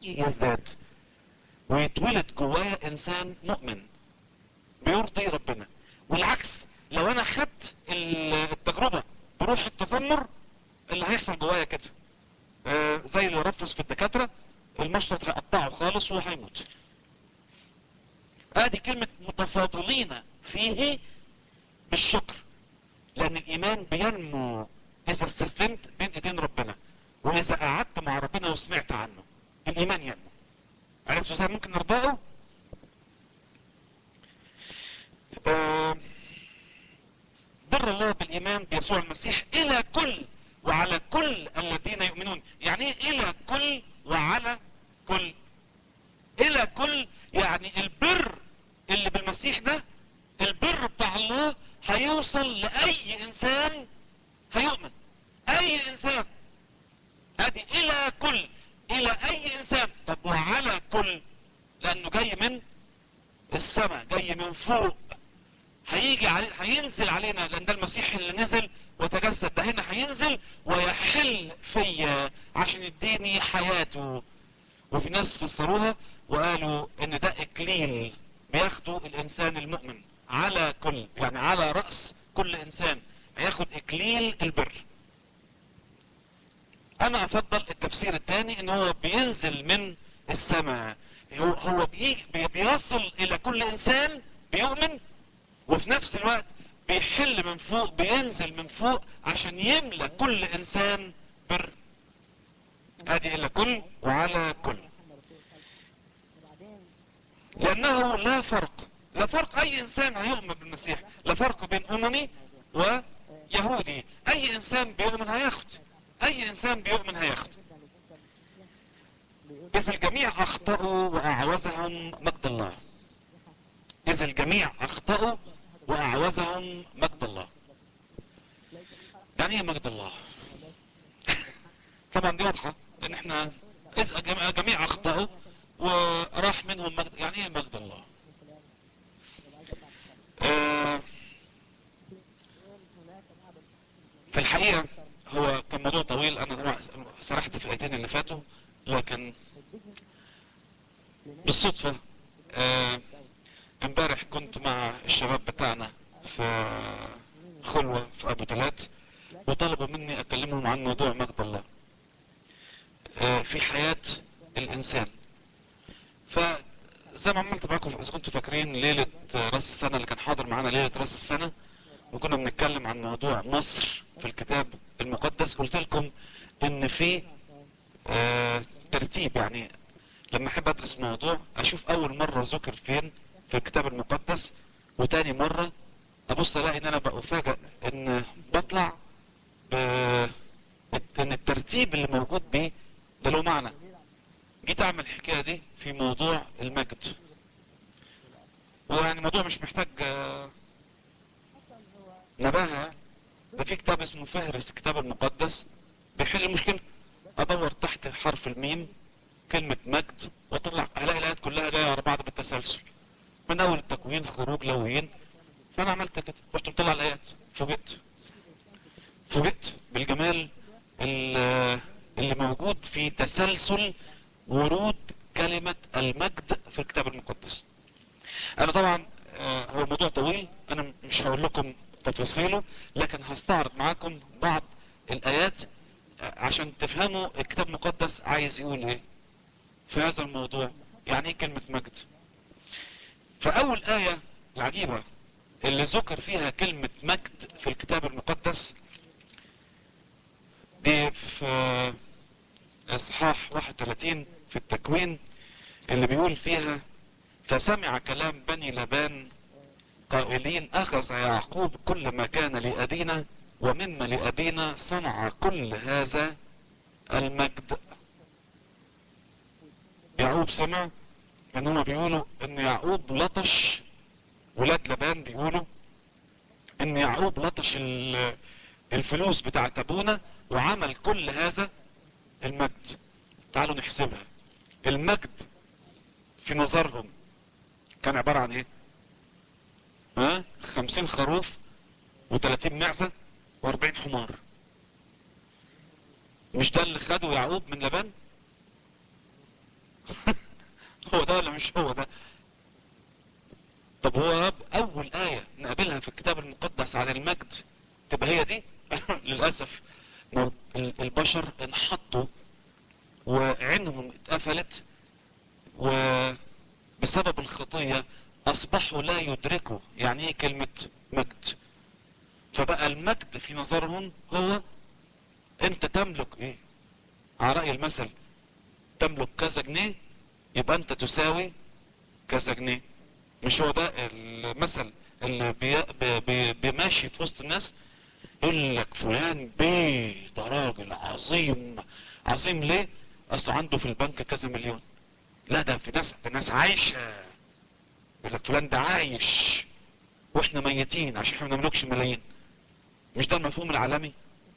يزداد ويتولد جوايا انسان مؤمن بيرضي ربنا والعكس لو انا خدت التجربة بروح التذمر اللي هيحصل جوايا كده آه زي اللي رفض في الدكاترة المشرط هيقطعه خالص وهيموت ادي كلمة متفاضلين فيه بالشكر لان الايمان بينمو اذا استسلمت بين ايدين ربنا واذا قعدت مع ربنا وسمعت عنه الايمان ينمو عرفت ازاي ممكن نرضاه آه بر الله بالايمان بيسوع المسيح الى كل وعلى كل الذين يؤمنون يعني ايه الى كل وعلى كل الى كل يعني البر اللي بالمسيح ده البر بتاع الله هيوصل لاي انسان هيؤمن اي انسان ادي الى كل الى اي انسان طب وعلى كل لانه جاي من السماء جاي من فوق هيجي علي هينزل علينا لان ده المسيح اللي نزل وتجسد ده هنا هينزل ويحل فيا عشان يديني حياته وفي ناس فسروها وقالوا ان ده اكليل بياخده الانسان المؤمن على كل يعني على رأس كل انسان هياخد اكليل البر انا افضل التفسير الثاني ان هو بينزل من السماء هو, هو بي بيصل الى كل انسان بيؤمن وفي نفس الوقت بيحل من فوق بينزل من فوق عشان يملى كل انسان بر ادي الى كل وعلى كل لانه لا فرق لا فرق اي انسان هيؤمن بالمسيح لا فرق بين اممي ويهودي اي انسان بيؤمن هياخد اي انسان بيؤمن هياخد اذا الجميع اخطأوا واعوزهم مجد الله اذا الجميع اخطأوا واعوزهم مجد الله يعني ايه مجد الله طبعا دي واضحة ان احنا اذا الجميع اخطأوا وراح منهم مجد يعني ايه مجد الله آه في الحقيقة هو كان موضوع طويل انا سرحت في الايتين اللي فاتوا لكن بالصدفة آه امبارح كنت مع الشباب بتاعنا في خلوة في ابو تلات وطلبوا مني اكلمهم عن موضوع مجد الله آه في حياة الانسان فزي ما عملت معاكم اذا كنتوا فاكرين ليلة راس السنة اللي كان حاضر معانا ليلة راس السنة وكنا بنتكلم عن موضوع مصر في الكتاب المقدس قلت لكم ان في آه ترتيب يعني لما احب ادرس موضوع اشوف اول مرة ذكر فين في الكتاب المقدس وتاني مرة ابص الاقي ان انا بفاجئ ان بطلع ب... ان الترتيب اللي موجود بيه ده له معنى جيت اعمل الحكاية دي في موضوع المجد ويعني الموضوع مش محتاج نباهة ده في كتاب اسمه فهرس الكتاب المقدس بيحل المشكلة ادور تحت حرف الميم كلمة مجد واطلع الاقي الايات كلها جاية على بعض بالتسلسل من اول التكوين خروج لويين فانا عملت كده رحت مطلع الايات فوجئت فوجئت بالجمال اللي موجود في تسلسل ورود كلمة المجد في الكتاب المقدس انا طبعا هو موضوع طويل انا مش هقول لكم تفاصيله لكن هستعرض معاكم بعض الايات عشان تفهموا الكتاب المقدس عايز يقول ايه في هذا الموضوع يعني ايه كلمة مجد فاول اية العجيبة اللي ذكر فيها كلمة مجد في الكتاب المقدس دي في اصحاح 31 في التكوين اللي بيقول فيها فسمع كلام بني لبان قائلين اخذ يعقوب كل ما كان لابينا ومما لابينا صنع كل هذا المجد يعقوب سمع ان هما بيقولوا ان يعقوب لطش ولاد لبان بيقولوا ان يعقوب لطش الفلوس بتاعت ابونا وعمل كل هذا المجد تعالوا نحسبها المجد في نظرهم كان عبارة عن ايه ها خمسين خروف وتلاتين معزة واربعين حمار مش ده اللي خده يعقوب من لبان هو ده ولا مش هو ده طب هو رب اول آية نقابلها في الكتاب المقدس عن المجد تبقى هي دي للأسف البشر انحطوا وعينهم اتقفلت وبسبب الخطية اصبحوا لا يدركوا يعني ايه كلمة مجد فبقى المجد في نظرهم هو انت تملك ايه على رأي المثل تملك كذا جنيه يبقى انت تساوي كذا جنيه مش هو ده المثل اللي بي بي بيماشي في وسط الناس يقول لك فلان بيه ده راجل عظيم عظيم ليه اصله عنده في البنك كذا مليون لا ده في ناس في ناس عايشه يقول لك فلان ده عايش واحنا ميتين عشان احنا ما نملكش ملايين مش ده المفهوم العالمي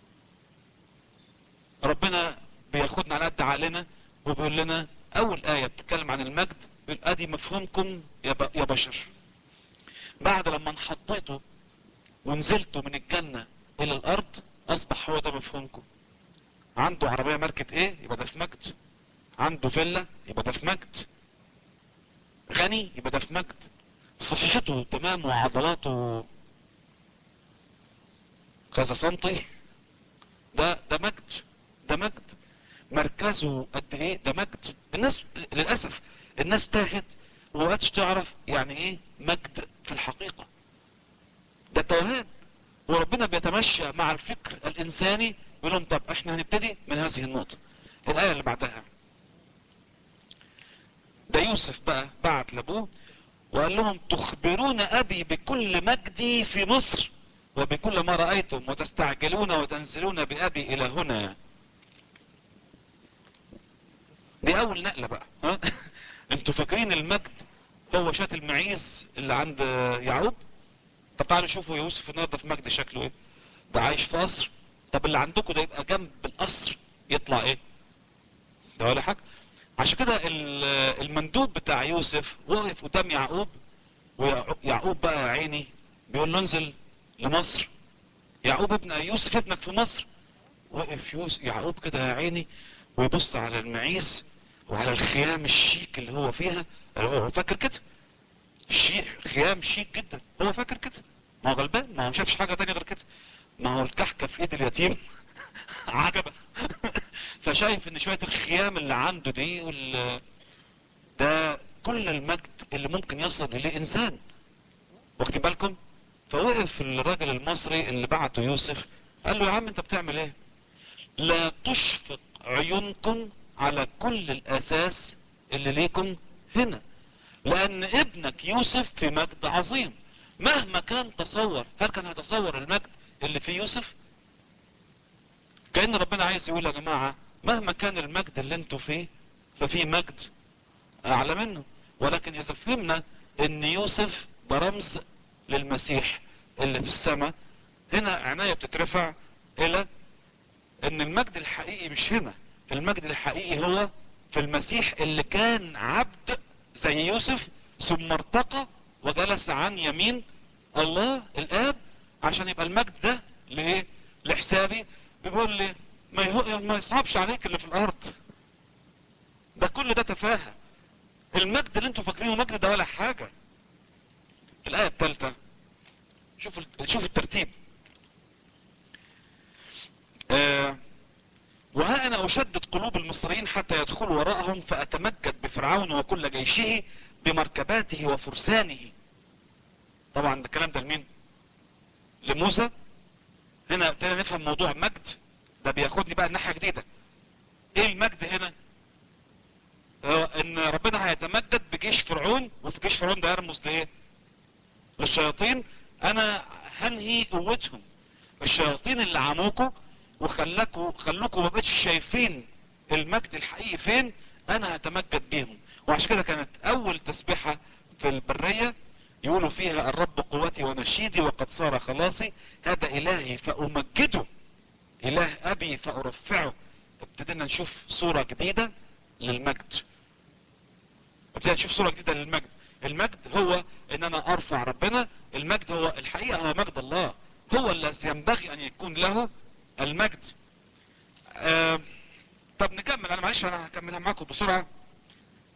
ربنا بياخدنا على قد عقلنا وبيقول لنا اول آية بتتكلم عن المجد بيقول ادي مفهومكم يا, ب... يا بشر بعد لما انحطيتوا ونزلتوا من الجنة الى الارض اصبح هو ده مفهومكم عنده عربية ماركة ايه يبقى ده في مجد عنده فيلا يبقى ده في مجد غني يبقى ده في مجد صحته تمام وعضلاته كذا سنتي ده ده مجد ده مجد مركزه قد ايه ده مجد الناس للاسف الناس تاهت ومبقتش تعرف يعني ايه مجد في الحقيقه ده توهان وربنا بيتمشى مع الفكر الانساني يقول لهم طب احنا هنبتدي من هذه النقطه الايه اللي بعدها ده يوسف بقى بعت لابوه وقال لهم تخبرون ابي بكل مجدي في مصر وبكل ما رأيتم وتستعجلون وتنزلون بأبي إلى هنا دي أول نقلة بقى ها؟ انتوا فاكرين المجد هو شات المعيز اللي عند يعقوب طب تعالوا شوفوا يوسف النهارده في مجد شكله ايه ده عايش في قصر طب اللي عندكم ده يبقى جنب القصر يطلع ايه ده ولا حاجه عشان كده المندوب بتاع يوسف وقف قدام يعقوب ويعقوب بقى يا عيني بيقول له انزل لمصر يعقوب ابن يوسف ابنك في مصر وقف يوسف يعقوب كده يا عيني ويبص على المعيز وعلى الخيام الشيك اللي هو فيها هو فاكر كده شيك خيام شيك جدا هو فاكر كده ما هو غلبان ما هو شافش حاجه تانية غير كده ما هو الكحكه في ايد اليتيم عجبه فشايف ان شويه الخيام اللي عنده دي وال ده كل المجد اللي ممكن يصل اليه انسان واخدين بالكم فوقف الراجل المصري اللي بعته يوسف قال له يا عم انت بتعمل ايه لا تشفق عيونكم على كل الاساس اللي ليكم هنا لان ابنك يوسف في مجد عظيم مهما كان تصور هل كان هيتصور المجد اللي في يوسف كأن ربنا عايز يقول يا جماعة مهما كان المجد اللي انتوا فيه ففي مجد اعلى منه ولكن اذا فهمنا ان يوسف ده رمز للمسيح اللي في السماء هنا عناية بتترفع الى ان المجد الحقيقي مش هنا المجد الحقيقي هو في المسيح اللي كان عبد زي يوسف ثم ارتقى وجلس عن يمين الله الاب عشان يبقى المجد ده لايه لحسابي بيقول لي ما, يهو... ما يصعبش عليك اللي في الارض ده كل ده تفاهة المجد اللي انتوا فاكرينه مجد ده ولا حاجة الآية الثالثة شوفوا شوفوا الترتيب آه وها انا اشدد قلوب المصريين حتى يدخلوا وراءهم فاتمجد بفرعون وكل جيشه بمركباته وفرسانه طبعا ده الكلام ده لمين لموسى هنا ابتدينا نفهم موضوع المجد ده بياخدني بقى ناحيه جديده ايه المجد هنا اه ان ربنا هيتمجد بجيش فرعون وفي جيش فرعون ده يرمز لايه للشياطين انا هنهي قوتهم الشياطين اللي عموكوا وخلاكوا خلوكوا ما بقتش شايفين المجد الحقيقي فين انا هتمجد بيهم وعشان كده كانت اول تسبيحة في البرية يقولوا فيها الرب قوتي ونشيدي وقد صار خلاصي هذا الهي فامجده اله ابي فارفعه ابتدينا نشوف صورة جديدة للمجد ابتدينا نشوف صورة جديدة للمجد المجد هو ان انا ارفع ربنا المجد هو الحقيقة هو مجد الله هو الذي ينبغي ان يكون له المجد آه طب نكمل انا معلش انا هكملها معاكم بسرعة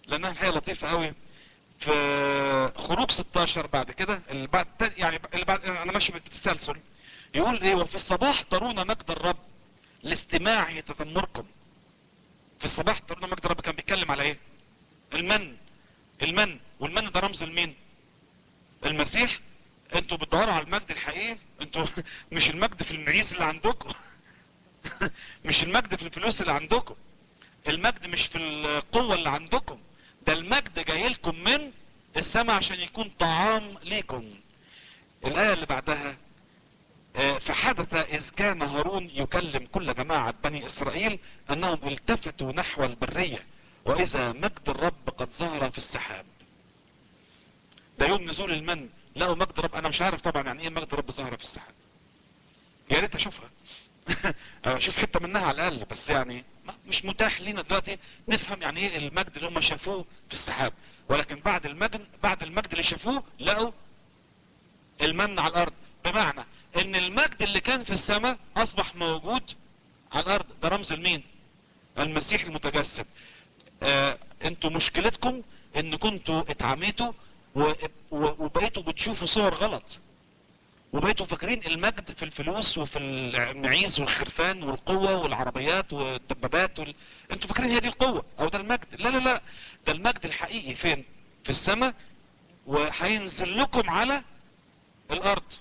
لانها الحقيقه لطيفه قوي في خروج 16 بعد كده اللي بعد يعني اللي بعد انا ماشي بالتسلسل يقول ايه وفي الصباح ترون مجد الرب لاستماعه تذمركم في الصباح ترون مجد الرب كان بيتكلم على ايه المن المن والمن ده رمز لمين المسيح انتوا بتدوروا على المجد الحقيقي انتوا مش المجد في المعيز اللي عندكم مش المجد في الفلوس اللي عندكم المجد مش في القوة اللي عندكم ده المجد جاي لكم من السماء عشان يكون طعام ليكم الآية اللي بعدها آه، فحدث إذ كان هارون يكلم كل جماعة بني إسرائيل أنهم التفتوا نحو البرية وإذا مجد الرب قد ظهر في السحاب ده يوم نزول المن لقوا مجد رب أنا مش عارف طبعا يعني إيه مجد رب ظهر في السحاب يا ريت أشوفها اشوف حته منها على الاقل بس يعني ما- مش متاح لينا دلوقتي نفهم يعني ايه المجد اللي هم شافوه في السحاب ولكن بعد المجد بعد المجد اللي شافوه لقوا المن على الارض بمعنى ان المجد اللي كان في السماء اصبح موجود على الارض ده رمز لمين المسيح المتجسد آه انتوا مشكلتكم ان كنتوا اتعميتوا و- و- وبقيتوا بتشوفوا صور غلط وبقيتوا فاكرين المجد في الفلوس وفي المعيز والخرفان والقوة والعربيات والدبابات وال... انتوا فاكرين هي دي القوة او ده المجد لا لا لا ده المجد الحقيقي فين في السماء وهينزل لكم على الارض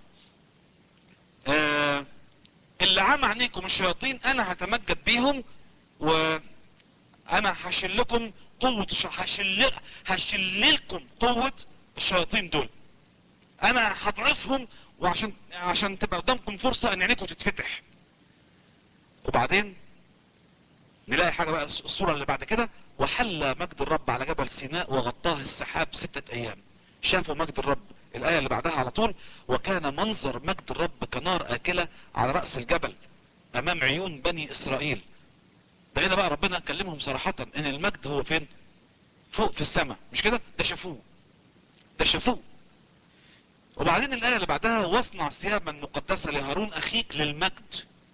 آه اللي عمى عينيكم الشياطين انا هتمجد بيهم وانا هشيل لكم قوة الش... هشيل هشيل لكم قوة الشياطين دول انا هضعفهم وعشان عشان تبقى قدامكم فرصة ان عينيكم تتفتح وبعدين نلاقي حاجة بقى الصورة اللي بعد كده وحل مجد الرب على جبل سيناء وغطاه السحاب ستة ايام شافوا مجد الرب الآية اللي بعدها على طول وكان منظر مجد الرب كنار آكلة على رأس الجبل أمام عيون بني إسرائيل ده هنا بقى ربنا كلمهم صراحة إن المجد هو فين فوق في السماء مش كده ده شافوه ده شافوه وبعدين الآية اللي بعدها واصنع ثيابا مقدسة لهارون أخيك للمجد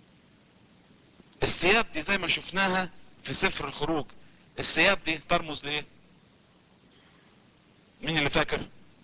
الثياب دي زي ما شفناها في سفر الخروج الثياب دي ترمز لإيه مين اللي فاكر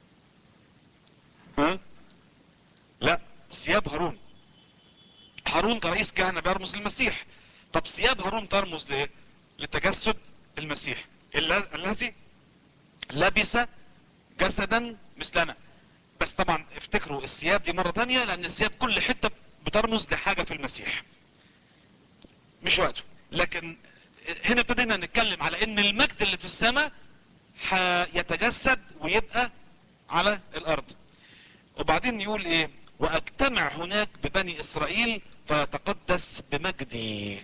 ها لا ثياب هارون هارون كرئيس كهنة بيرمز للمسيح طب ثياب هارون ترمز لإيه لتجسد المسيح الل- الذي لبس جسدا مثلنا بس طبعا افتكروا الثياب دي مرة تانية لان الثياب كل حتة بترمز لحاجة في المسيح مش وقته لكن هنا ابتدينا نتكلم على ان المجد اللي في السماء هيتجسد ويبقى على الارض وبعدين يقول ايه واجتمع هناك ببني اسرائيل فيتقدس بمجدي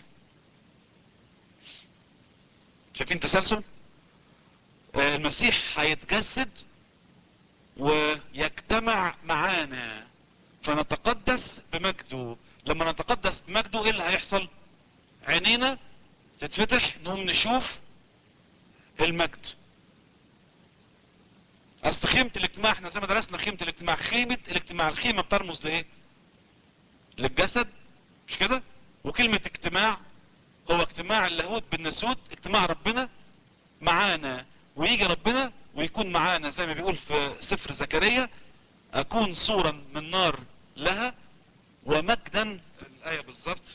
شايفين تسلسل آه، المسيح هيتجسد ويجتمع معانا فنتقدس بمجده لما نتقدس بمجده ايه اللي هيحصل عينينا تتفتح نقوم نشوف المجد اصل خيمة الاجتماع احنا زي ما درسنا خيمة الاجتماع خيمة الاجتماع الخيمة بترمز لايه للجسد مش كده وكلمة اجتماع هو اجتماع اللاهوت بالناسوت اجتماع ربنا معانا ويجي ربنا ويكون معانا زي ما بيقول في سفر زكريا اكون صورا من نار لها ومجدا الايه بالظبط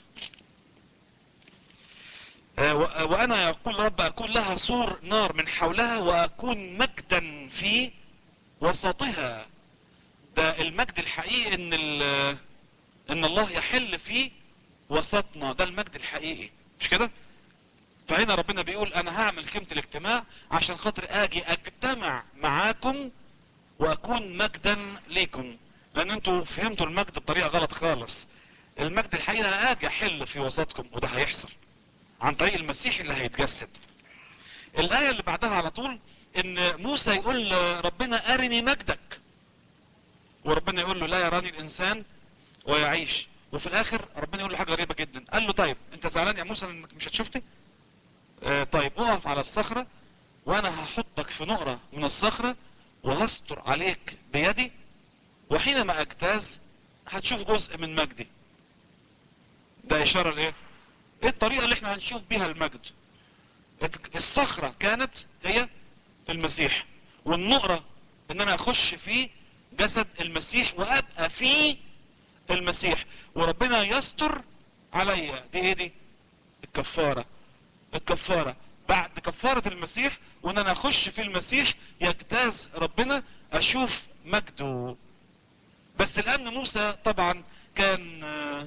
آه، و- وانا يقول رب اكون لها سور نار من حولها واكون مجدا في وسطها ده المجد الحقيقي ان ال- ان الله يحل في وسطنا ده المجد الحقيقي مش كده فهنا ربنا بيقول انا هعمل خيمة الاجتماع عشان خاطر اجي اجتمع معاكم واكون مجدا ليكم لان انتوا فهمتوا المجد بطريقة غلط خالص المجد الحقيقي انا اجي احل في وسطكم وده هيحصل عن طريق المسيح اللي هيتجسد الاية اللي بعدها على طول ان موسى يقول ربنا ارني مجدك وربنا يقول له لا يراني الانسان ويعيش وفي الاخر ربنا يقول له حاجة غريبة جدا قال له طيب انت زعلان يا موسى انك مش هتشوفني آه طيب اقف على الصخرة وانا هحطك في نقرة من الصخرة وهستر عليك بيدي وحينما اجتاز هتشوف جزء من مجدي ده اشارة لايه ايه الطريقة اللي احنا هنشوف بيها المجد الصخرة كانت هي المسيح والنقرة ان انا اخش في جسد المسيح وابقى في المسيح وربنا يستر عليا دي ايه دي الكفارة الكفارة بعد كفارة المسيح وان انا اخش في المسيح يجتاز ربنا اشوف مجده بس لان موسى طبعا كان آه،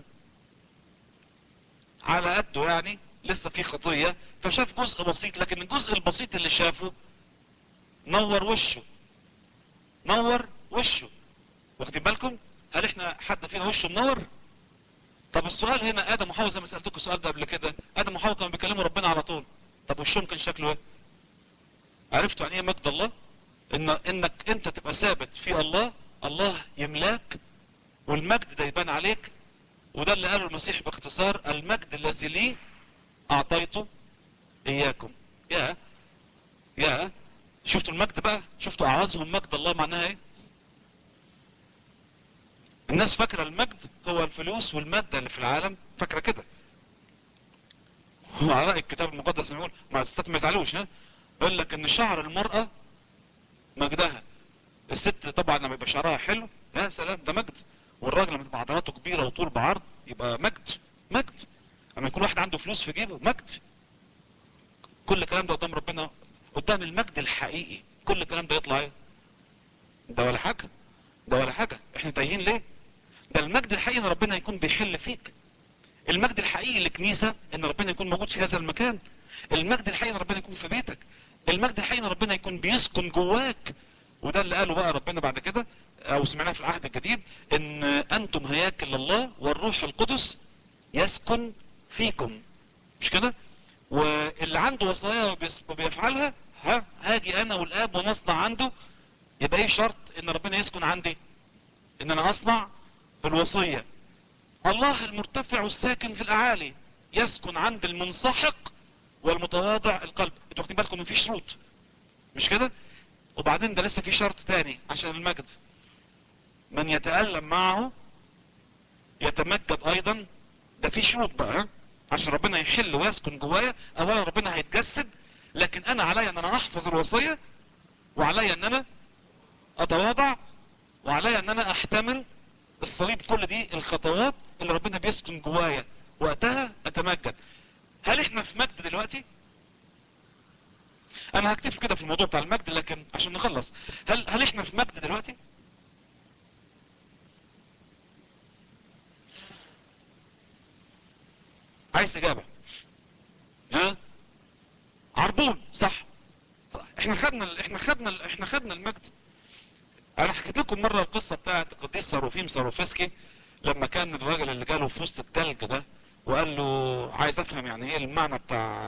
على قده يعني لسه في خطية فشاف جزء بسيط لكن الجزء البسيط اللي شافه نور وشه نور وشه واخدين بالكم هل احنا حد فينا وشه منور طب السؤال هنا ادم وحواء زي ما سالتكم السؤال ده قبل كده ادم وحواء كانوا بيكلموا ربنا على طول طب وشهم كان شكله ايه عرفتوا يعني ايه مجد الله ان انك انت تبقى ثابت في الله الله يملاك والمجد ده يبان عليك وده اللي قاله المسيح باختصار المجد الذي لي اعطيته اياكم يا يا شفتوا المجد بقى شفتوا اعوازهم مجد الله معناها ايه الناس فاكرة المجد هو الفلوس والمادة اللي في العالم فاكرة كده هو على رأي الكتاب المقدس يقول مع الستات ما يزعلوش ها يقول لك ان شعر المرأة مجدها الست طبعا لما يبقى شعرها حلو يا سلام ده مجد والراجل لما تبقى عضلاته كبيرة وطول بعرض يبقى مجد مجد اما يكون واحد عنده فلوس في جيبه مجد كل الكلام ده قدام ربنا قدام المجد الحقيقي كل الكلام ده يطلع ايه ده ولا حاجة ده ولا حاجة احنا تايهين ليه ده المجد الحقيقي ان ربنا يكون بيحل فيك المجد الحقيقي للكنيسة ان ربنا يكون موجود في هذا المكان المجد الحقيقي ان ربنا يكون في بيتك المجد الحقيقي ان ربنا يكون بيسكن جواك وده اللي قاله بقى ربنا بعد كده او سمعناه في العهد الجديد ان انتم هياكل الله والروح القدس يسكن فيكم مش كده واللي عنده وصايا وبيس- وبيفعلها ها هاجي انا والاب ونصنع عنده يبقى ايه شرط ان ربنا يسكن عندي ان انا اصنع الوصية الله المرتفع الساكن في الاعالي يسكن عند المنسحق والمتواضع القلب انتوا واخدين بالكم ان في شروط مش كده وبعدين ده لسه في شرط تاني عشان المجد من يتألم معه يتمجد ايضا ده في شروط بقى ها؟ عشان ربنا يحل ويسكن جوايا اولا ربنا هيتجسد لكن انا عليا ان انا احفظ الوصية وعليا ان انا اتواضع وعليا ان انا احتمل الصليب كل دي الخطوات اللي ربنا بيسكن جوايا وقتها اتمجد هل احنا في مجد دلوقتي انا هكتفي كده في الموضوع بتاع المجد لكن عشان نخلص هل هل احنا في مجد دلوقتي عايز اجابه ها عربون صح احنا خدنا ال- احنا خدنا ال- احنا خدنا المجد انا حكيت لكم مره القصه بتاعت القديس صاروفيم صاروفسكي لما كان الراجل اللي جاله في وسط التلج ده وقال له عايز افهم يعني ايه المعنى بتاع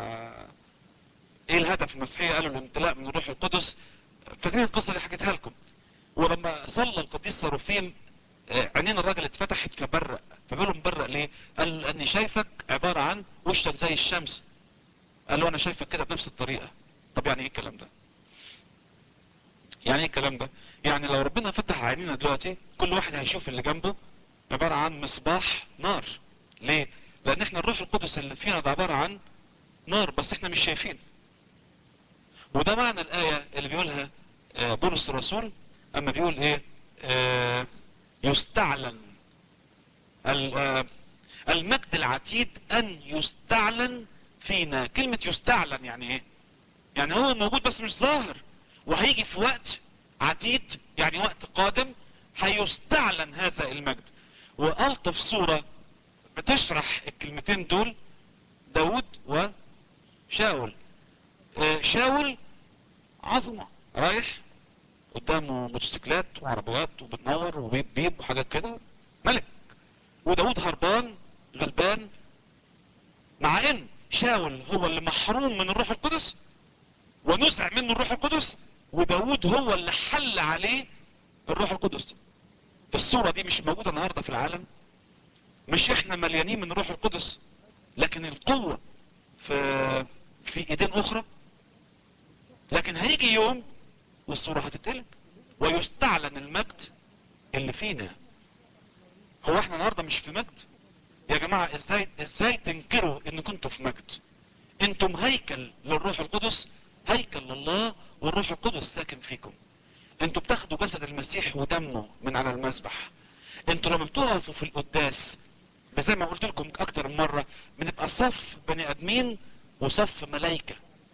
ايه الهدف المسيحيه قالوا الامتلاء من الروح القدس فاكرين القصه اللي حكيتها لكم ولما صلى القديس صاروفيم آه، عينين الراجل اتفتحت فبرق فبيقول له مبرق ليه قال اني شايفك عباره عن وشك زي الشمس قال له انا شايفك كده بنفس الطريقه طب يعني ايه الكلام ده يعني ايه الكلام ده يعني لو ربنا فتح عينينا دلوقتي كل واحد هيشوف اللي جنبه عبارة عن مصباح نار ليه لان احنا الروح القدس اللي فينا ده عبارة عن نار بس احنا مش شايفين وده معنى الآية اللي بيقولها آه، بولس الرسول اما بيقول ايه آه، يستعلن ال- آه، المجد العتيد ان يستعلن فينا كلمة يستعلن يعني ايه يعني هو موجود بس مش ظاهر وهيجي في وقت عتيد يعني وقت قادم هيستعلن هذا المجد وألطف صورة بتشرح الكلمتين دول داود وشاول آه، شاول عظمة رايح قدامه موتوسيكلات وعربيات وبتنور وبيب بيب وحاجات كده ملك وداود هربان غلبان مع ان شاول هو اللي محروم من الروح القدس ونزع منه الروح القدس وداود هو اللي حل عليه الروح القدس الصورة دي مش موجودة النهاردة في العالم مش احنا مليانين من الروح القدس لكن القوة في في ايدين اخرى لكن هيجي يوم والصورة هتتقلب ويستعلن المجد اللي فينا هو احنا النهاردة مش في مجد يا جماعة ازاي ازاي تنكروا ان كنتوا في مجد انتم هيكل للروح القدس هيكل لله والروح القدس ساكن فيكم انتوا بتاخدوا جسد المسيح ودمه من على المذبح انتوا لما بتقفوا في القداس زي ما قلت لكم اكتر من مرة بنبقى صف بني ادمين وصف ملايكة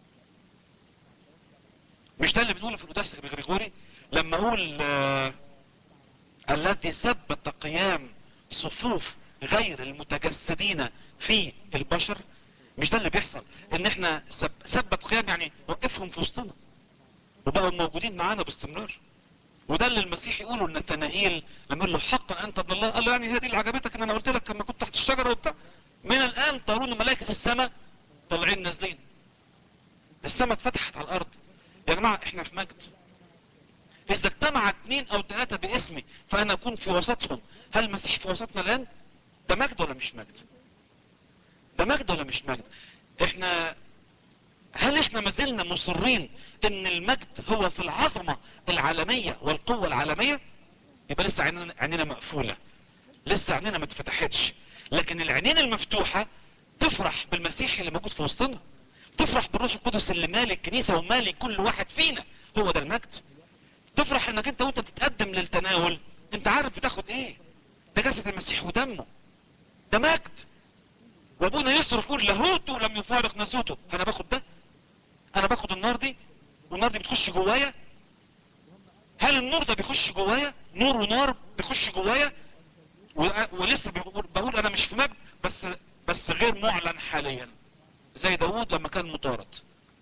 مش ده اللي بنقوله في القداس الغريغوري لما اقول آه الذي ثبت قيام صفوف غير المتجسدين في البشر مش ده اللي بيحصل ان احنا ثبت قيام يعني وقفهم في وسطنا وبقوا موجودين معانا باستمرار وده اللي المسيح يقوله لنتناهيل لما يقول له حقا انت ابن الله قال له يعني هي دي اللي عجبتك ان انا قلت لك لما كنت تحت الشجره وبتاع من الان ترون ملائكه السماء طالعين نازلين السماء اتفتحت على الارض يا جماعه احنا في مجد اذا اجتمع اثنين او ثلاثه باسمي فانا اكون في وسطهم هل المسيح في وسطنا الان ده مجد ولا مش مجد ده مجد ولا مش مجد احنا هل احنا ما زلنا مصرين ان المجد هو في العظمة العالمية والقوة العالمية يبقى لسه عيننا, عيننا مقفولة لسه عيننا ما اتفتحتش لكن العينين المفتوحة تفرح بالمسيح اللي موجود في وسطنا تفرح بالروح القدس اللي مالي الكنيسة ومالي كل واحد فينا هو ده المجد تفرح انك انت وانت بتتقدم للتناول انت عارف بتاخد ايه ده جسد المسيح ودمه ده مجد وابونا يصرخ يقول لاهوته لم يفارق ناسوته انا باخد ده انا باخد النار دي والنار دي بتخش جوايا هل النور ده بيخش جوايا نور ونار بيخش جوايا ولسه بقول انا مش في مجد بس بس غير معلن حاليا زي داود لما كان مطارد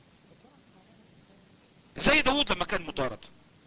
زي داود لما كان مطارد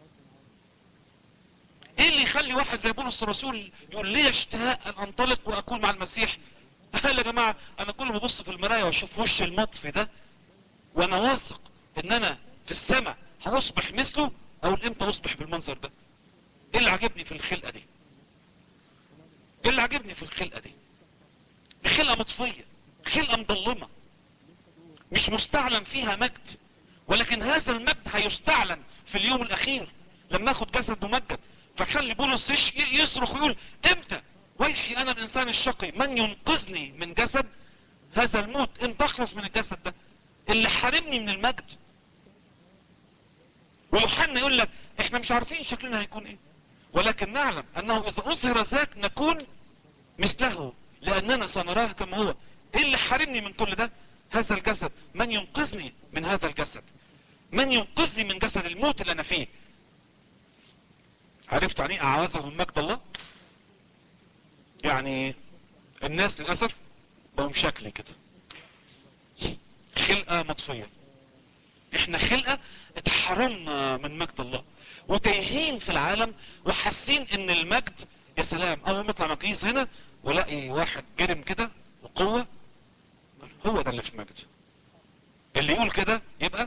ايه اللي يخلي واحد زي بولس الرسول يقول لي اشتهاء ان انطلق واكون مع المسيح قال يا جماعة انا كل ما ابص في المراية واشوف وش المطفي ده وانا واثق ان انا في السماء هنصبح مثله او امتى اصبح بالمنظر ده ايه اللي عجبني في الخلقة دي ايه اللي عجبني في الخلقة دي دي خلقة مطفية خلقة مظلمة مش مستعلن فيها مجد ولكن هذا المجد هيستعلن في اليوم الاخير لما اخد جسد ممجد فخلي بولس يصرخ ويقول امتى ويحي انا الانسان الشقي من ينقذني من جسد هذا الموت امتى اخلص من الجسد ده اللي حارمني من المجد ويوحنا يقول لك احنا مش عارفين شكلنا هيكون ايه ولكن نعلم انه اذا اظهر ذاك نكون مثله لاننا سنراه كما هو ايه اللي حارمني من كل ده هذا الجسد من ينقذني من هذا الجسد من ينقذني من جسد الموت اللي انا فيه عرفت يعني اعوزه من مجد الله يعني الناس للأسف بقوا شكلي كده خلقة مطفية احنا خلقة اتحرمنا من مجد الله وتايهين في العالم وحاسين ان المجد يا سلام اول ما اطلع مقيس هنا ولاقي واحد جرم كده وقوة هو ده اللي في المجد اللي يقول كده يبقى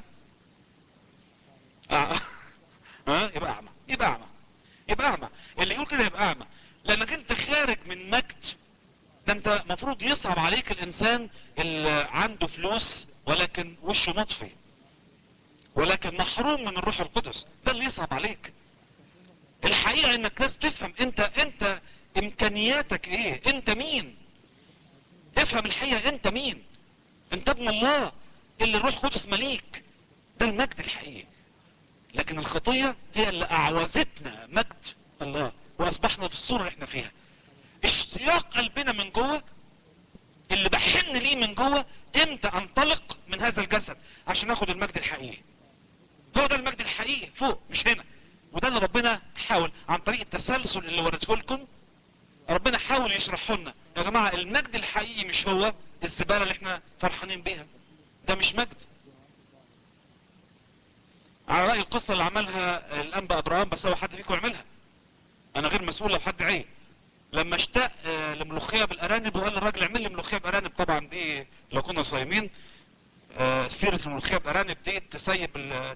ها أه؟ يبقى اعمى يبقى اعمى يبقى اعمى اللي يقول كده يبقى اعمى لانك انت خارج من مجد ده انت مفروض يصعب عليك الانسان اللي عنده فلوس ولكن وشه مطفي ولكن محروم من الروح القدس ده اللي يصعب عليك الحقيقة انك لازم تفهم انت انت امكانياتك ايه انت مين افهم الحقيقة انت مين انت ابن الله اللي الروح القدس مليك ده المجد الحقيقي لكن الخطية هي اللي اعوزتنا مجد الله واصبحنا في الصورة اللي احنا فيها اشتياق قلبنا من جوه اللي بحن ليه من جوه امتى انطلق من هذا الجسد عشان اخد المجد الحقيقي هو ده المجد الحقيقي فوق مش هنا وده اللي ربنا حاول عن طريق التسلسل اللي وريته لكم ربنا حاول يشرحه لنا يا جماعة المجد الحقيقي مش هو الزبالة اللي احنا فرحانين بيها ده مش مجد على رأي القصة اللي عملها الأنبا أبراهام بس هو حد فيكم يعملها أنا غير مسؤول لو حد عيب لما اشتاق لملوخية بالأرانب وقال للراجل اعمل لي ملوخية بأرانب طبعا دي لو كنا صايمين سيرة الملوخية بأرانب دي تسيب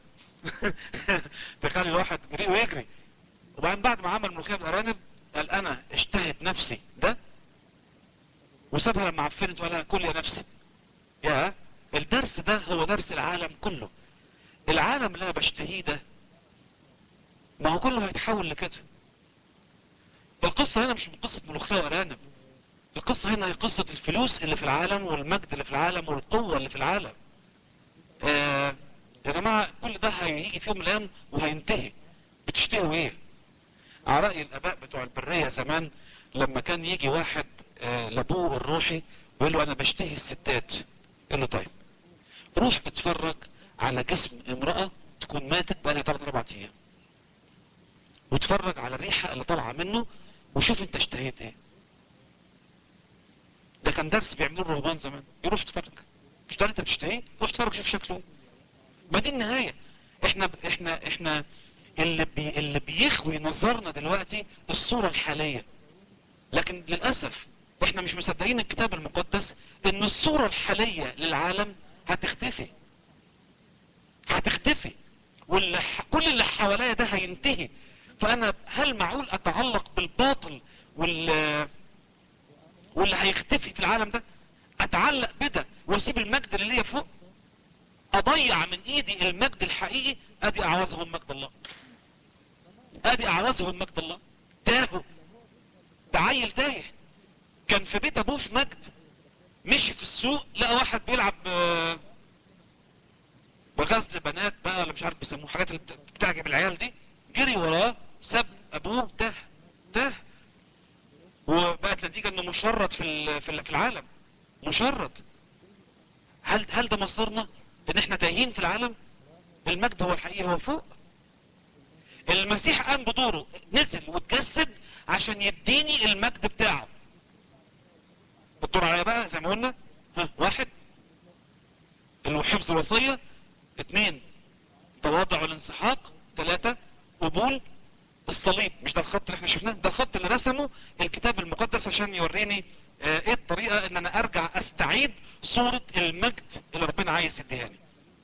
تخلي الواحد يجري ويجري وبعدين بعد ما عمل ملوخية بأرانب قال أنا اشتهت نفسي ده وسابها لما عفنت وقال لها كل يا نفسي يا الدرس ده هو درس العالم كله العالم اللي انا بشتهيه ده ما هو كله هيتحول لكده القصة هنا مش قصة ملوخية وارانب القصة هنا هي قصة الفلوس اللي في العالم والمجد اللي في العالم والقوة اللي في العالم آه يا جماعة كل ده هيجي في يوم من الايام وهينتهي بتشتهوا ايه على رأي الاباء بتوع البرية زمان لما كان يجي واحد آه لابوه الروحي ويقول له انا بشتهي الستات يقول له طيب روح اتفرج على جسم امرأة تكون ماتت بقالها 3 4 ايام واتفرج على الريحة اللي طالعة منه وشوف انت اشتهيت ايه ده كان درس بيعملوه الرهبان زمان يروح اتفرج مش ده انت بتشتهيه روح اتفرج شوف شكله ايه ما دي النهاية احنا احنا احنا اللي بي اللي بيخوي نظرنا دلوقتي الصورة الحالية لكن للأسف احنا مش مصدقين الكتاب المقدس ان الصورة الحالية للعالم هتختفي هتختفي واللي ح... كل اللي حواليا ده هينتهي فانا هل معقول اتعلق بالباطل وال واللي هيختفي في العالم ده اتعلق بده واسيب المجد اللي ليا فوق اضيع من ايدي المجد الحقيقي ادي اعوزهم مجد الله ادي اعوزهم مجد الله تاهوا ده عيل تايه كان في بيت ابوه في مجد مشي في السوق لقى واحد بيلعب بغزل بنات بقى ولا مش عارف بيسموه حاجات اللي بتعجب العيال دي جري وراه ساب ابوه تاه تاه وبقت نتيجة انه مشرد في في العالم مشرد هل هل ده مصيرنا ان احنا تايهين في العالم المجد هو الحقيقي هو فوق المسيح قام بدوره نزل واتجسد عشان يديني المجد بتاعه الدور عليا بقى زي ما قلنا ها واحد اللي هو حفظ الوصية اثنين تواضع والانسحاق ثلاثة قبول الصليب مش ده الخط اللي احنا شفناه ده الخط اللي رسمه الكتاب المقدس عشان يوريني اه ايه الطريقة ان انا ارجع استعيد صورة المجد اللي ربنا عايز يديهاني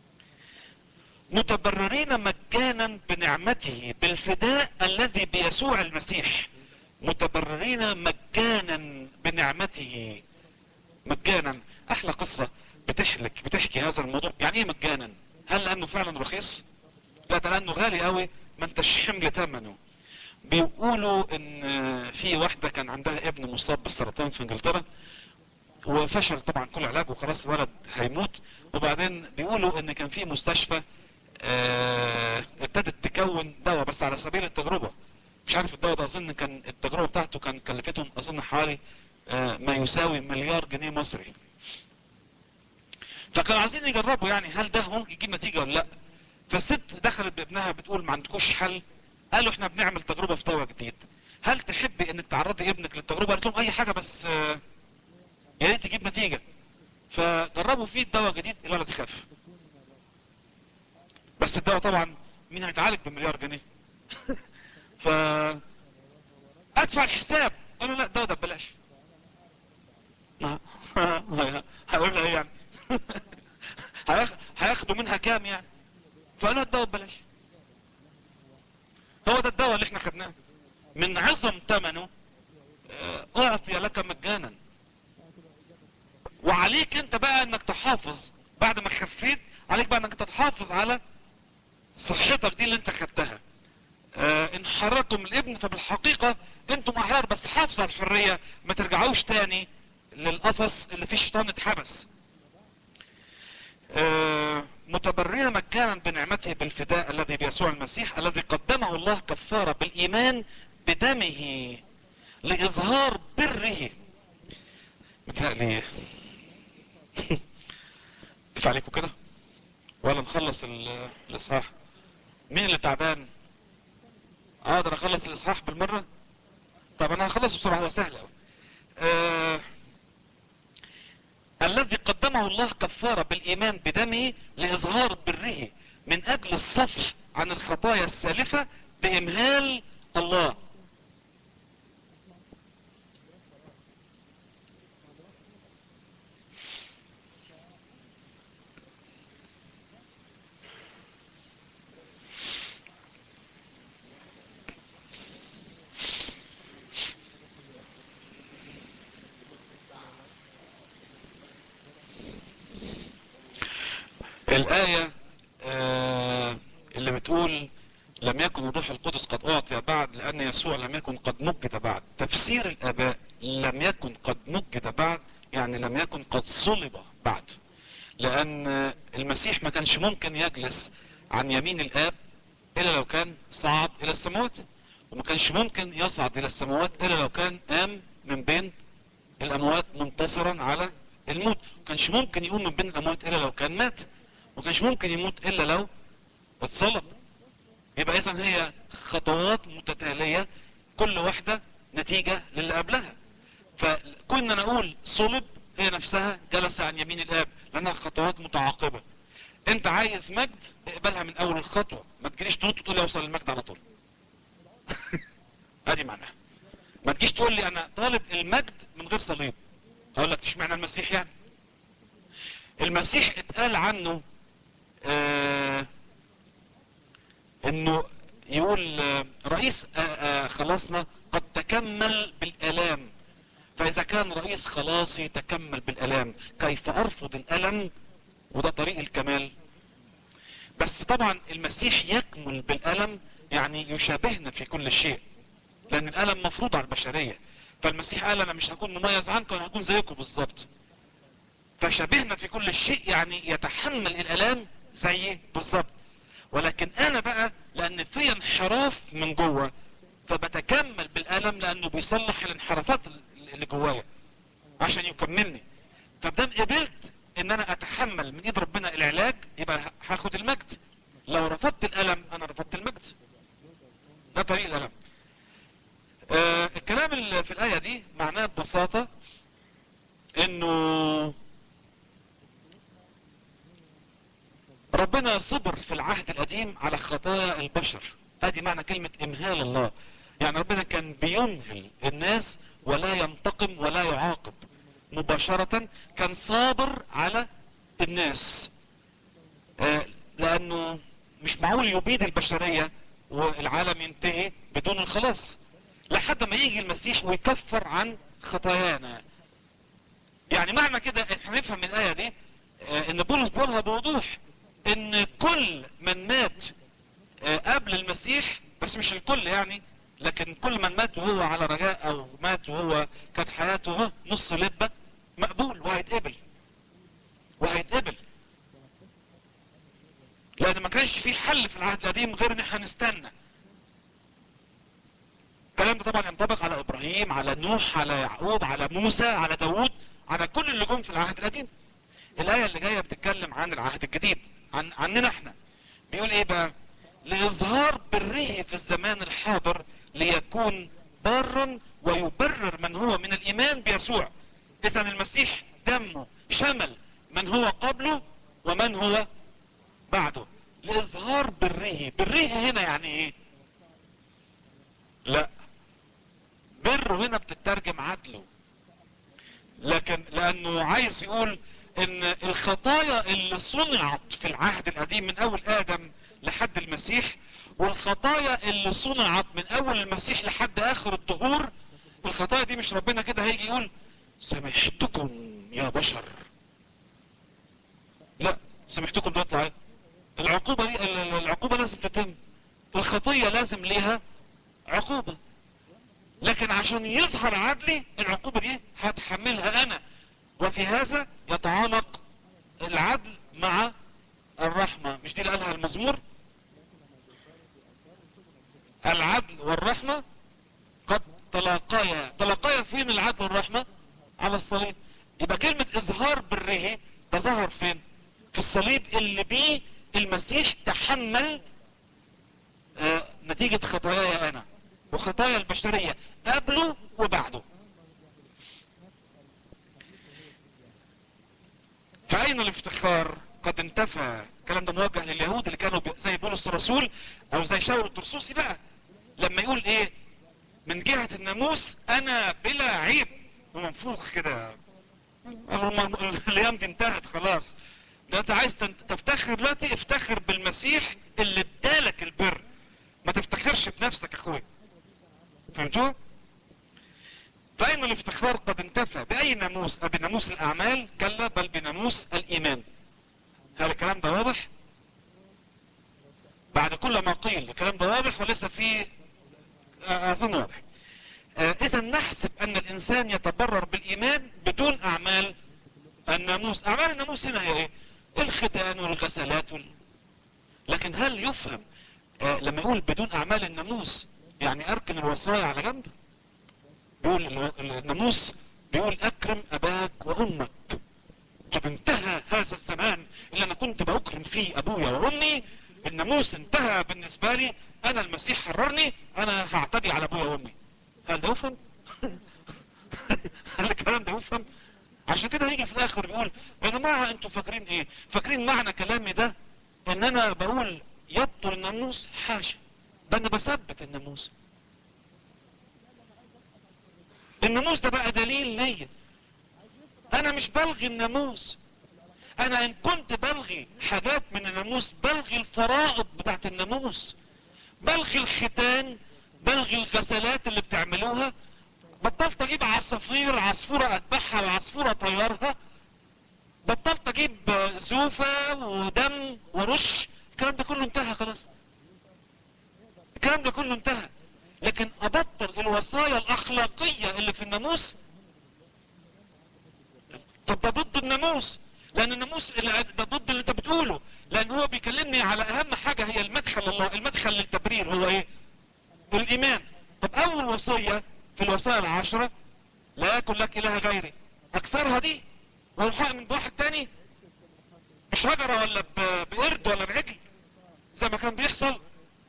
متبررين مجانا بنعمته بالفداء الذي بيسوع المسيح متبررين مجانا بنعمته مجانا احلى قصة بتحلك بتحكي هذا الموضوع يعني ايه مجانا هل لانه فعلا رخيص لا ده لانه غالي قوي ما انتش حمل ثمنه بيقولوا ان في واحدة كان عندها ابن مصاب بالسرطان في انجلترا وفشل طبعا كل علاج وخلاص الولد هيموت وبعدين بيقولوا ان كان في مستشفى اه ابتدت تكون دواء بس على سبيل التجربة مش عارف الدواء ده اظن كان التجربة بتاعته كان كلفتهم اظن حوالي اه ما يساوي مليار جنيه مصري فكانوا عايزين يجربوا يعني هل ده ممكن يجيب نتيجة ولا لا فالست دخلت بابنها بتقول ما عندكوش حل قالوا احنا بنعمل تجربة في دواء جديد هل تحبي انك تعرضي ابنك للتجربة قالت لهم اي حاجة بس اه يا ريت تجيب نتيجة فجربوا فيه الدواء جديد الولد خاف بس الدواء طبعا مين هيتعالج بمليار جنيه ف ادفع الحساب قالوا لا الدواء ده ببلاش هقول لها ايه يعني هياخدوا منها كام يعني فقالوا الدواء ببلاش هو ده الدواء اللي احنا خدناه من عظم ثمنه اعطي لك مجانا وعليك انت بقى انك تحافظ بعد ما خفيت عليك بقى انك تحافظ على صحتك دي اللي انت خدتها اه ان حررتم الابن فبالحقيقة انتم احرار بس حافظوا على الحرية ما ترجعوش تاني للقفص اللي فيه الشيطان اتحبس اه متبررين مجانا بنعمته بالفداء الذي بيسوع المسيح الذي قدمه الله كفارة بالايمان بدمه لاظهار بره متهيألي كيف عليكم كده ولا نخلص الاصحاح مين اللي تعبان اقدر اخلص الاصحاح بالمرة طب انا هخلصه بسرعة هو سهل قوي آه الذي قدمه الله كفارة بالايمان بدمه لاظهار بره من اجل الصفح عن الخطايا السالفة بامهال الله الآية آه اللي بتقول لم يكن الروح القدس قد أعطي بعد لأن يسوع لم يكن قد مجد بعد تفسير الآباء لم يكن قد مجد بعد يعني لم يكن قد صلب بعد لان المسيح ما كانش ممكن يجلس عن يمين الاب الا لو كان صعد الى السماوات وما كانش ممكن يصعد الى السماوات الا لو كان قام من بين الاموات منتصرا على الموت ما كانش ممكن يقوم من بين الاموات الا لو كان مات ما كانش ممكن يموت الا لو اتصلب يبقى اذا هي خطوات متتالية كل واحدة نتيجة للي قبلها فكنا نقول صلب هي نفسها جلس عن يمين الاب لانها خطوات متعاقبة انت عايز مجد اقبلها من اول الخطوة ما تجيش تنط تقول لي اوصل للمجد على طول ادي معناها ما تجيش تقول لي انا طالب المجد من غير صليب اقول لك اشمعنى المسيح يعني المسيح اتقال عنه آه انه يقول آه رئيس آه آه خلاصنا قد تكمل بالالام فاذا كان رئيس خلاصي تكمل بالالام كيف ارفض الالم وده طريق الكمال بس طبعا المسيح يكمل بالالم يعني يشابهنا في كل شيء لان الالم مفروض على البشرية فالمسيح قال انا مش هكون مميز عنكم انا هكون زيكم بالظبط فشبهنا في كل شيء يعني يتحمل الالام زيي بالظبط ولكن انا بقى لان في انحراف من جوه فبتكمل بالالم لانه بيصلح الانحرافات اللي جوايا عشان يكملني فبدام قبلت ان انا اتحمل من ايد ربنا العلاج يبقى هاخد المجد لو رفضت الالم انا رفضت المجد ده طريق الالم آه الكلام اللي في الايه دي معناه ببساطه انه ربنا صبر في العهد القديم على خطايا البشر ادي معنى كلمة امهال الله يعني ربنا كان بيمهل الناس ولا ينتقم ولا يعاقب مباشرة كان صابر على الناس آه لانه مش معقول يبيد البشرية والعالم ينتهي بدون الخلاص لحد ما يجي المسيح ويكفر عن خطايانا يعني معنى كده احنا نفهم من الايه دي آه ان بولس بيقولها بوضوح ان كل من مات آه قبل المسيح بس مش الكل يعني لكن كل من مات وهو على رجاء او مات وهو كانت حياته نص لبة مقبول وهيتقبل وهيتقبل لان ما كانش في حل في العهد القديم غير ان احنا نستنى الكلام ده طبعا ينطبق على ابراهيم على نوح على يعقوب على موسى على داوود على كل اللي جم في العهد القديم الايه اللي جايه بتتكلم عن العهد الجديد عن عننا احنا بيقول ايه بقى لاظهار بره في الزمان الحاضر ليكون بارا ويبرر من هو من الايمان بيسوع اذا المسيح دمه شمل من هو قبله ومن هو بعده لاظهار بره بره هنا يعني ايه لا بره هنا بتترجم عدله لكن لانه عايز يقول ان الخطايا اللي صنعت في العهد القديم من اول ادم لحد المسيح والخطايا اللي صنعت من اول المسيح لحد اخر الدهور الخطايا دي مش ربنا كده هيجي يقول سامحتكم يا بشر لا سامحتكم ده يطلع العقوبة دي العقوبة لازم تتم الخطية لازم ليها عقوبة لكن عشان يظهر عدلي العقوبة دي هتحملها انا وفي هذا يتعانق العدل مع الرحمة مش دي اللي قالها المزمور العدل والرحمة قد تلاقيا تلاقيا فين العدل والرحمة على الصليب يبقى كلمة اظهار بره ده ظهر فين في الصليب اللي بيه المسيح تحمل آه نتيجة خطاياي انا وخطايا البشرية قبله وبعده فأين الافتخار قد انتفى الكلام ده موجه لليهود اللي كانوا زي بولس الرسول او زي شاول الترسوسي بقى لما يقول ايه من جهة الناموس انا بلا عيب ومنفوخ كده الايام دي انتهت خلاص لو انت عايز تفتخر دلوقتي افتخر بالمسيح اللي ادالك البر ما تفتخرش بنفسك اخوي فهمتوا فأين الافتخار قد انتفى بأي ناموس بناموس الأعمال كلا بل بناموس الإيمان هل الكلام ده واضح بعد كل ما قيل الكلام ده واضح ولسه في أظن واضح إذا نحسب أن الإنسان يتبرر بالإيمان بدون أعمال الناموس أعمال الناموس هنا هي إيه الختان والغسلات وال... لكن هل يفهم آه لما يقول بدون اعمال الناموس يعني اركن الوصايا على جنب يقول الو- الناموس بيقول اكرم اباك وامك قد انتهى هذا الزمان اللي انا كنت بكرم فيه ابويا وامي الناموس انتهى بالنسبة لي انا المسيح حررني انا هعتدي على ابويا وامي هل ده يفهم هل الكلام ده يفهم عشان كده يجي في الاخر يقول يا جماعة انتوا فاكرين ايه فاكرين معنى كلامي ده ان انا بقول يبطل الناموس حاشا ده انا بثبت الناموس الناموس ده بقى دليل ليا انا مش بلغي الناموس انا ان كنت بلغي حاجات من الناموس بلغي الفرائض بتاعت الناموس بلغي الختان بلغي الغسلات اللي بتعملوها بطلت اجيب عصافير عصفورة اذبحها وعصفورة طيرها بطلت اجيب آه، زوفة ودم ورش الكلام ده كله انتهى خلاص الكلام ده كله انتهى لكن ابطل الوصايا الاخلاقية اللي في الناموس طب ده ضد الناموس لان الناموس اللي- ده ضد اللي انت بتقوله لان هو بيكلمني على اهم حاجة هي المدخل الله المدخل للتبرير هو ايه الايمان طب اول وصية في الوصايا العشرة لا يكن لك اله غيري اكثرها دي والحق من واحد تاني بشجرة ولا ب- بقرد ولا بعجل زي ما كان بيحصل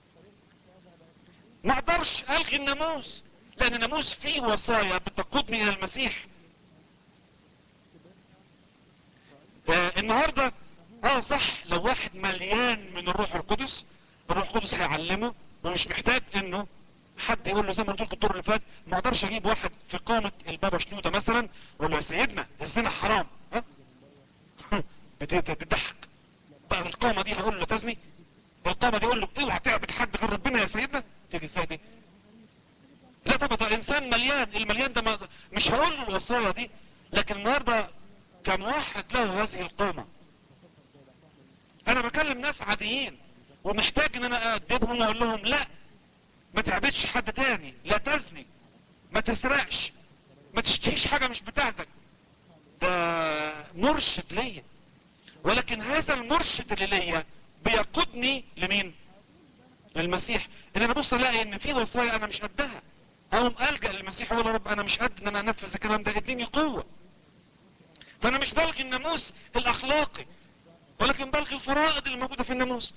ما اقدرش الغي الناموس لان الناموس فيه وصايا بتقودني الى المسيح آه النهاردة اه صح لو واحد مليان من الروح القدس الروح القدس هيعلمه ومش محتاج انه حد يقول له زي ما قلت لكم الدور اللي فات ما اقدرش اجيب واحد في قامة البابا شنودة مثلا واقول له يا سيدنا الزنا حرام ها بت- بتضحك بقى القامة دي هقول له تزني القامة دي اقول له اوعى تعبد حد غير ربنا يا سيدنا تيجي ازاي دي لا طبعا ده انسان مليان المليان ده ما مش هقول له الوصايا دي لكن النهارده كان واحد له هذه القامة انا بكلم ناس عاديين ومحتاج ان انا اادبهم واقول لهم لا ما تعبدش حد تاني لا تزني ما تسرقش ما تشتهيش حاجة مش بتاعتك ده مرشد ليا ولكن هذا المرشد اللي ليا بيقودني لمين للمسيح ان انا بص الاقي ان في وصايا انا مش قدها اقوم الجا للمسيح واقول يا رب انا مش قد ان انا انفذ الكلام ده اديني قوه فانا مش بلغي الناموس الاخلاقي ولكن بلغي الفرائض اللي موجوده في الناموس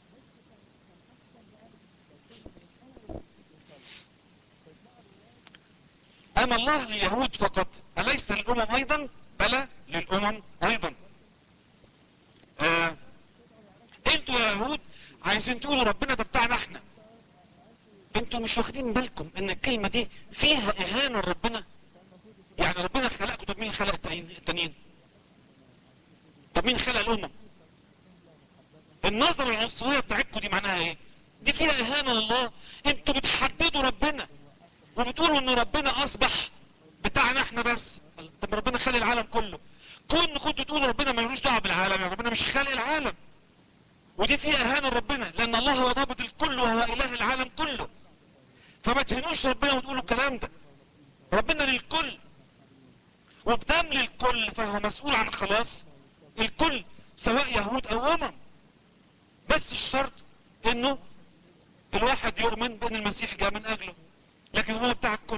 اما الله لليهود فقط اليس للامم ايضا بلى للامم ايضا آه. انتوا يا يهود عايزين تقولوا ربنا ده بتاعنا احنا انتوا مش واخدين بالكم ان الكلمة دي فيها اهانة لربنا يعني ربنا خلقكم طب مين خلق التانيين التانيين؟ طب مين خلق الامم النظرة العنصرية بتاعتكم دي معناها ايه دي فيها اهانة لله انتوا بتحددوا ربنا وبتقولوا ان ربنا اصبح بتاعنا احنا بس طب ربنا خلق العالم كله كون كنتوا تقولوا ربنا ملوش دعوه بالعالم يعني ربنا مش خالق العالم ودي فيها اهانه لربنا لان الله هو ضابط الكل وهو اله العالم كله فما تهنوش ربنا وتقولوا الكلام ده ربنا للكل وبدم للكل فهو مسؤول عن خلاص الكل سواء يهود او امم بس الشرط انه الواحد يؤمن بان المسيح جاء من اجله لكن هو بتاع الكل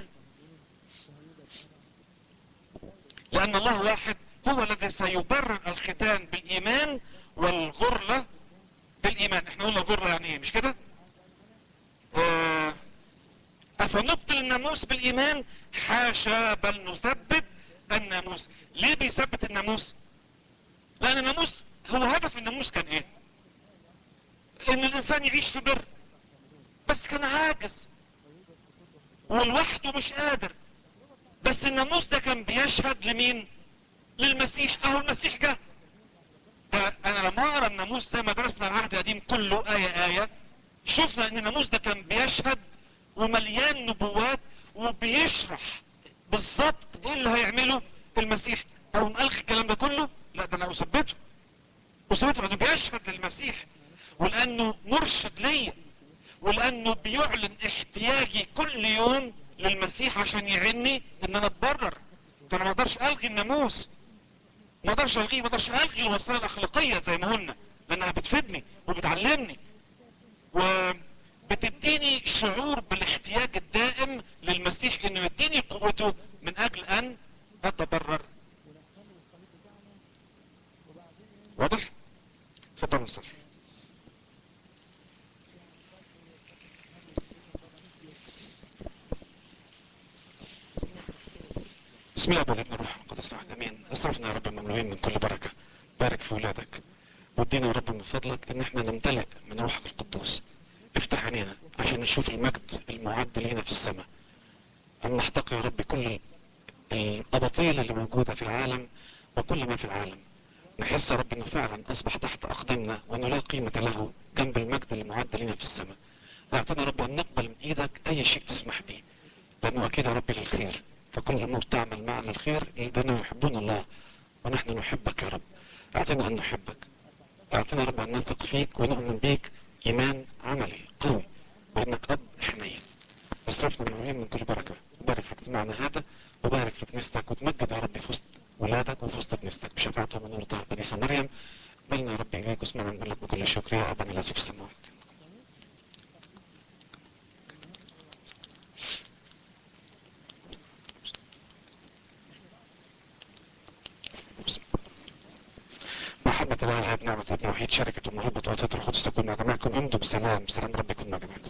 لان الله واحد هو الذي سيبرر الختان بالايمان والغرلة بالايمان احنا قلنا غرلة يعني ايه مش كده آه، افنبطل الناموس بالايمان حاشا بل نثبت الناموس ليه بيثبت الناموس لان الناموس هو هدف الناموس كان ايه ان الانسان يعيش في بر بس كان عاجز ولوحده مش قادر بس الناموس ده كان بيشهد لمين للمسيح اهو المسيح جه ده انا لما اقرا الناموس زي ما درسنا العهد القديم كله ايه ايه شفنا ان الناموس ده كان بيشهد ومليان نبوات وبيشرح بالظبط ايه اللي هيعمله المسيح او الخ الكلام ده كله لا ده انا اثبته اثبته لانه بيشهد للمسيح ولانه مرشد ليا ولانه بيعلن احتياجي كل يوم للمسيح عشان يعني ان انا اتبرر فانا ما اقدرش الغي الناموس ما اقدرش الغيه ما اقدرش الغي الوصايا الاخلاقيه زي ما قلنا لانها بتفيدني وبتعلمني وبتديني شعور بالاحتياج الدائم للمسيح انه يديني قوته من اجل ان اتبرر واضح اتفضل نصلي بسم الله والابن الروح القدس واحد امين اصرفنا يا رب مملوئين من كل بركه بارك في ولادك وادينا يا رب من فضلك ان احنا نمتلئ من روحك القدوس افتح عينينا عشان نشوف المجد المعد لينا في السماء ان نحتقي يا رب كل الاباطيل اللي موجوده في العالم وكل ما في العالم نحس يا رب انه فعلا اصبح تحت اقدامنا وانه لا قيمه له جنب المجد اللي معد لينا في السماء اعطنا يا رب ان نقبل من ايدك اي شيء تسمح به لانه اكيد يا رب للخير فكل امور تعمل معنا الخير لاننا يحبون الله ونحن نحبك يا رب اعطنا ان نحبك اعطنا يا رب ان نثق فيك ونؤمن بيك ايمان عملي قوي وانك اب حنين اصرفنا مليون من كل بركه وبارك في اجتماعنا هذا وبارك في كنيستك وتمجد يا رب في وسط ولادك وفي وسط كنيستك بشفاعته من نور طه قديسه مريم بلنا يا رب اليك واسمعنا نقول لك بكل شكر يا ابانا الذي في السماوات محبة الله الآب نعمة ابن وحيد شركة ومحبة وعطية القدس تكون مع جميعكم امضوا بسلام سلام رب يكون مع جميعكم